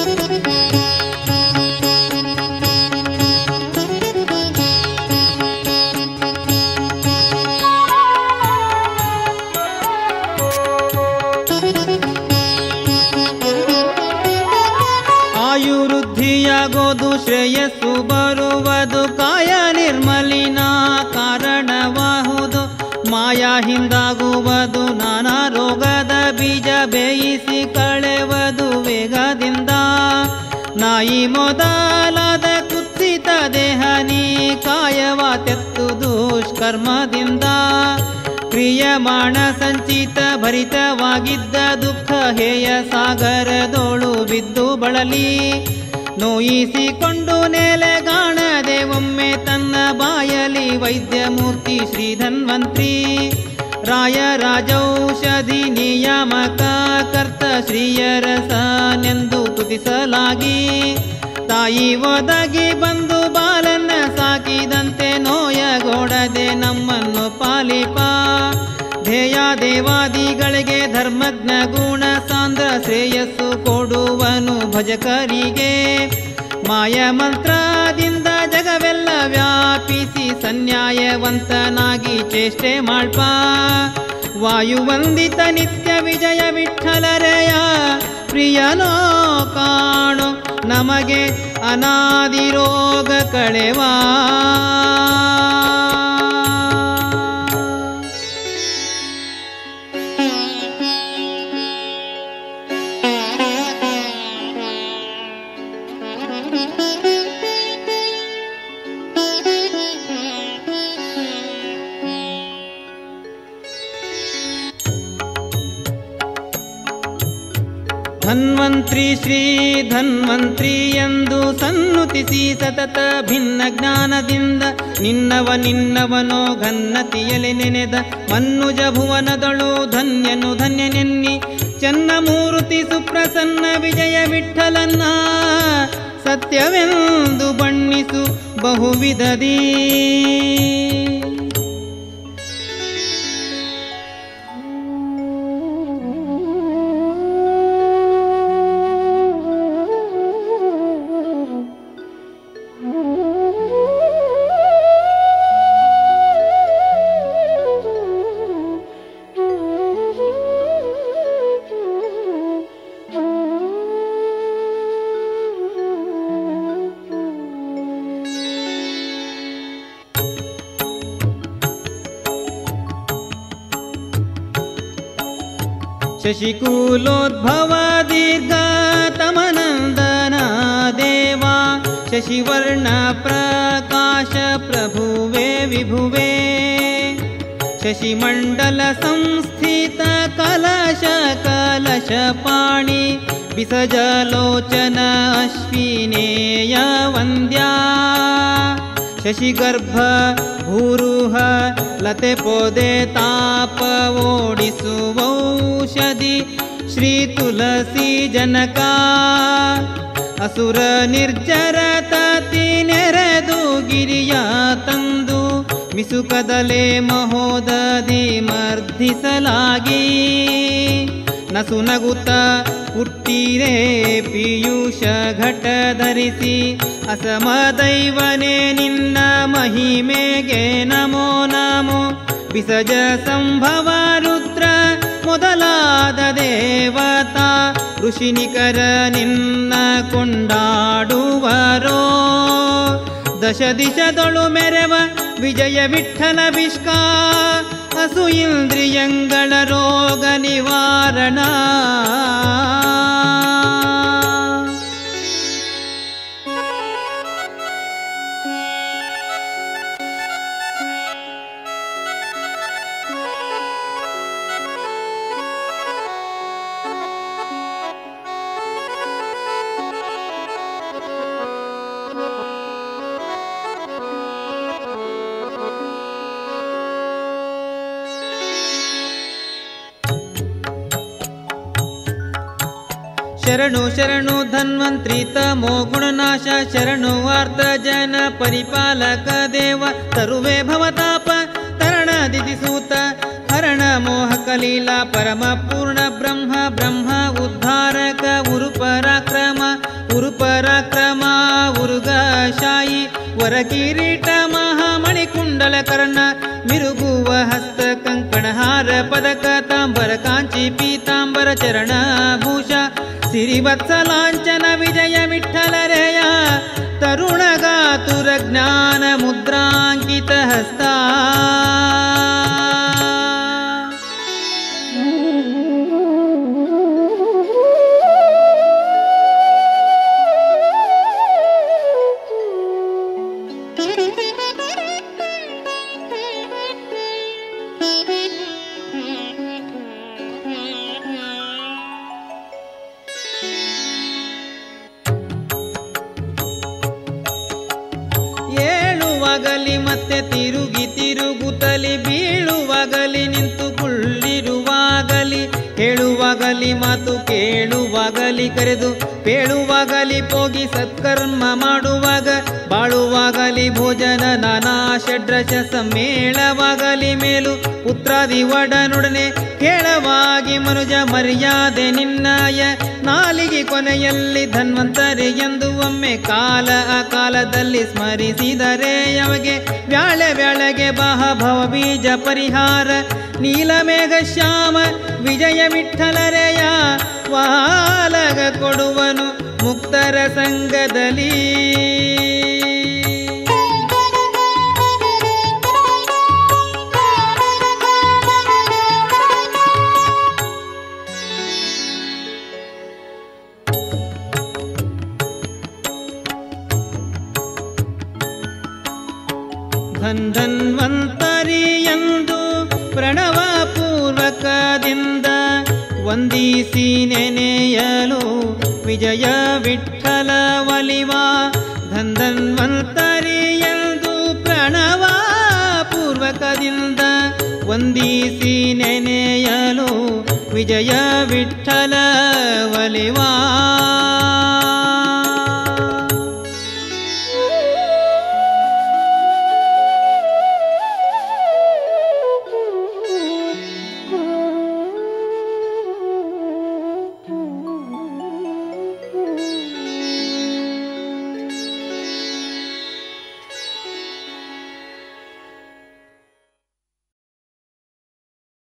ಆಯುವೃದ್ಧಿಯಾಗೋದು ಶ್ರೇಯಸ್ಸು ಬರುವುದು ಕಾಯ ನಿರ್ಮಲಿನ ಕಾರಣವಾಹುದು ಮಾಯ ಹಿಂದಾಗುವುದು ನಾನಾ ರೋಗದ ಬೀಜ ಬೇಯಿಸಿ ಕಳೆವುದು ವೇಗದಿಂದ ನಾಯಿ ಮೊದಲಾದ ಕುತ್ತಿತ ದೇಹ ನೀ ಕಾಯವ ತೆತ್ತು ದುಷ್ಕರ್ಮದಿಂದ ಕ್ರಿಯಮಾಣ ಸಂಚಿತ ಭರಿತವಾಗಿದ್ದ ದುಃಖ ಹೇಯ ಸಾಗರದೋಳು ಬಿದ್ದು ಬಳಲಿ ನೋಯಿಸಿಕೊಂಡು ನೆಲೆಗಾಣದೆ ಒಮ್ಮೆ ತನ್ನ ಬಾಯಲಿ ವೈದ್ಯಮೂರ್ತಿ ಶ್ರೀಧನ್ವಂತ್ರಿ ರಾಯ ರಾಜೌಷಧಿ ನಿಯಾಮಕ ಕರ್ತ ಶ್ರೀಯರಸನೆಂದು ತುತಿಸಲಾಗಿ ತಾಯಿ ಒದಗಿ ಬಂದು ಬಾಲನ್ನ ಸಾಕಿದಂತೆ ನೋಯಗೋಡದೆ ನಮ್ಮನ್ನು ಪಾಲಿಪ ಧ್ಯೇಯ ದೇವಾದಿಗಳಿಗೆ ಧರ್ಮಜ್ಞ ಗುಣ ಸಾಂದ್ರ ಶ್ರೇಯಸ್ಸು ಕೊಡುವನು ಭಜಕರಿಗೆ ಮಾಯ ಮಂತ್ರದಿಂದ ಜಗವೆಲ್ಲ ವ್ಯಾಪಿಸಿ ಸನ್ಯಾಯವಂತನಾಗಿ ಚೇಷ್ಟೆ ಮಾಡ್ಪ ವಾಯುವಂದಿತ ನಿತ್ಯ ವಿಜಯ ವಿಠಲರೆಯ ಪ್ರಿಯನೋ ಕಾಣು ನಮಗೆ ಅನಾದಿ ರೋಗ ಕಳೆವಾ ಧನ್ವಂತ್ರಿ ಶ್ರೀ ಧನ್ವಂತ್ರಿ ಎಂದು ಸನ್ನುತಿಸಿ ಸತತ ಭಿನ್ನ ಜ್ಞಾನದಿಂದ ನಿನ್ನವ ನಿನ್ನವನೋ ಘನ್ನತಿಯಲಿ ನೆನೆದ ಮನ್ನುಜ ಭುವನದಳು ಧನ್ಯನು ಧನ್ಯನೆನ್ನಿ ಚನ್ನಮೂರ್ತಿ ಸುಪ್ರಸನ್ನ ವಿಜಯ ವಿಠಲನ್ನ ಸತ್ಯವೆಂದು ಬಣ್ಣಿಸು ಬಹುವಿಧದೀ ಶಶಿಕೂಲೋದ್ಭವ ದೀರ್ಘತಮನಂದನ ದೇವಾ ಶಶಿವರ್ಣ ಪ್ರಕಾಶ ಪ್ರಭುವೆ ವಿಭುವೆ ಶಶಿಮಂಡಲ ಸಂಸ್ಥಿತ ಕಲಶ ಕಲಶ ಪಾಣಿ ಬಿಸಜಲೋಚನ ಅಶ್ವಿನೇಯ ವಂದ್ಯಾ ಶಶಿಗರ್ಭ ಭೂರುಹ ಲತೆ ಪೊದೆ ತಾಪ ಓಡಿಸುವೌಷಧಿ ಶ್ರೀ ತುಳಸಿ ಜನಕ ಅಸುರ ನಿರ್ಜರ ತತಿ ನೆರೆದು ಗಿರಿಯ ತಂದು ಮಿಸುಕದಲೆ ಮಹೋದದಿ ಮರ್ಧಿಸಲಾಗಿ ನಸು ನಗುತ್ತ ಹುಟ್ಟಿರೇ ಪಿಯೂಷ ಘಟ ಧರಿಸಿ ಅಸಮ ದೈವನೇ ನಿನ್ನ ಮಹಿಮೆಗೆ ನಮೋ ನಮೋ ವಿಸಜ ಸಂಭವ ರುದ್ರ ಮೊದಲಾದ ದೇವತಾ ಋಷಿನಿಕರ ನಿನ್ನ ಕೊಂಡಾಡುವರೋ ದಶ ದಿಶದೊಳು ಮೆರವ ವಿಜಯ ವಿಠಲ ವಿಷ್ಕಾ ಅಸು ಇಂದ್ರಿಯಂಗಳ ರೋಗ ನಿವಾರಣ ಶರಣು ಶರಣು ಧನ್ವಂತ್ರಿ ತಮೋ ಗುಣನಾಶ ಶರಣು ವಾರ್ತ ಜನ ಪರಿಪಾಲಕ ದೇವ ತರುವೆ ಭವತಾಪ ತರಣ ದಿದಿಸೂತ ಹರಣ ಮೋಹ ಕಲೀಲ ಪರಮ ಪೂರ್ಣ ಬ್ರಹ್ಮ ಬ್ರಹ್ಮ ಉದ್ಧಾರಕ ಉರು ಪರಾಕ್ರಮ ಉರುಪರಾಕ್ರಮ ಉರುಗಶಾಯಿ ವರ ಕಿರೀಟ ಮಹಾಮಣಿಕುಂಡಲ ಕರ್ಣ ಮಿರುಗುವ ಹಸ್ತ ಕಂಕಣಹಾರ ಪದಕ ತಾಂಬರ ಕಾಂಚಿ ಪೀತಾಂಬರ ಚರಣ ಭೂಷ ಸಿರಿವತ್ಸಲಾಂಚನ ವಿಜಯ ವಿಠಲರೆಯ ತರುಣಗಾತುರ ಜ್ಞಾನ ಮುದ್ರಾಂಕಿತ ಹಸ್ತ ಏಳುವಾಗಲಿ ಮತ್ತೆ ತಿರುಗಿ ತಿರುಗುತ್ತಲಿ ಬೀಳುವಾಗಲಿ ನಿಂತು ಕುಳ್ಳಿರುವಾಗಲಿ ಹೇಳುವಾಗಲಿ ಮಾತು ಕೇಳುವಾಗಲಿ ಕರೆದು ಪೇಳುವಾಗಲಿ ಪೋಗಿ ಸತ್ಕರ್ಮ ಮಾಡುವಾಗ ಬಾಳುವಾಗಲಿ ಭೋಜನ ನಾನಾ ಷಡ್ರಶ ಸಮ್ಮೇಳವಾಗಲಿ ಮೇಲು ಪುತ್ರಾದಿ ಒಡನೊಡನೆ ಕೇಳವಾಗಿ ಮನುಜ ಮರ್ಯಾದೆ ನಿನ್ನಯ ನಾಲಿಗೆ ಕೊನೆಯಲ್ಲಿ ಧನ್ವಂತರಿ ಎಂದು ಒಮ್ಮೆ ಕಾಲ ಆ ಕಾಲದಲ್ಲಿ ಸ್ಮರಿಸಿದರೆ ಅಮಗೆ ವ್ಯಾಳೆ ವ್ಯಾಳೆಗೆ ಬಹ ಭವ ಬೀಜ ಪರಿಹಾರ ನೀಲಮೇಘ ಶ್ಯಾಮ ವಿಜಯ ವಿಠಲರೆಯ ವಾಲಗ ಕೊಡುವನು ಮುಕ್ತರ ಸಂಘದಲ್ಲಿ ಧನ್ವಂತರಿ ಎಂದು ಪ್ರಣವ ಪೂರ್ವಕದಿಂದ ವಂದಿಸಿ ನೆನೆಯಲು ವಿಜಯ ವಿಠಲ ಒಲಿವಾ ಧನ್ವಂತರಿ ಎಂದು ಪ್ರಣವ ಪೂರ್ವಕದಿಂದ ವಂದಿಸಿ ನೆನೆಯಲು ವಿಜಯ ವಿಠಲ ಒಲಿವಾ